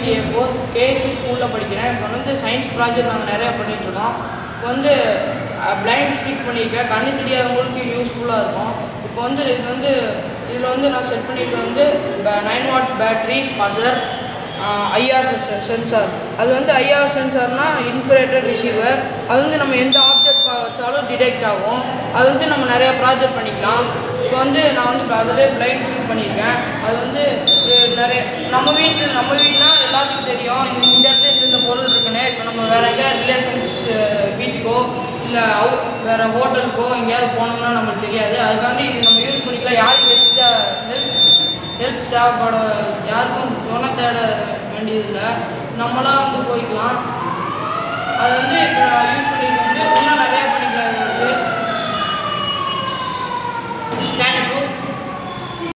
twenty A four KSC ஸ்கூலில் படிக்கிறேன் இப்போ வந்து சயின்ஸ் ப்ராஜெக்ட் நாங்கள் நிறையா பண்ணிகிட்ருக்கோம் இப்போ வந்து பிளைண்ட் ஸ்டிக் பண்ணியிருக்கேன் கண்ணு தெரியாதவங்களுக்கு யூஸ்ஃபுல்லாக இருக்கும் இப்போ வந்து இது வந்து இதில் வந்து நான் செட் பண்ணியிருக்கேன் வந்து nine watts battery buzzer IR sensor அது வந்து ஐஆர் சென்சார்னா இன்ஃபரேட்டட் ரிசீவர் அது வந்து நம்ம எந்த ஆப்ஜெக்ட் வச்சாலும் டிடெக்ட் ஆகும் அது வந்து நம்ம நிறையா ப்ராஜெக்ட் பண்ணிக்கலாம் இப்போ வந்து நான் வந்து இப்போ அதிலே பிளைண்ட் ஸ்டிக் பண்ணியிருக்கேன் அது வந்து அஹ், நிறைய நம்ம வீட்டு நம்ம வீடுனா எல்லாத்துக்கும் தெரியும் இந்த இந்த இடத்துல இந்த இந்த பொருள் இருக்குன்னு இப்போ நம்ம வேற எங்கேயாவது ரிலேஷன்ஸ் வீட்டுக்கோ இல்லை அவு வேறு ஹோட்டலுக்கோ எங்கேயாவது போனோம்னா நம்மளுக்கு தெரியாது அதுக்காண்டி இது நம்ம யூஸ் பண்ணிக்கலாம் யாருக்கு ஹெல்ப் ஹெல்ப் ஹெல்ப் தேவைப்பட யாருக்கும் துணை தேட வேண்டியதில்லை நம்மளாம் வந்து போய்க்கலாம் அது வந்து இப்போ யூஸ் பண்ணிட்டு வந்து இன்னும் நிறையா பண்ணி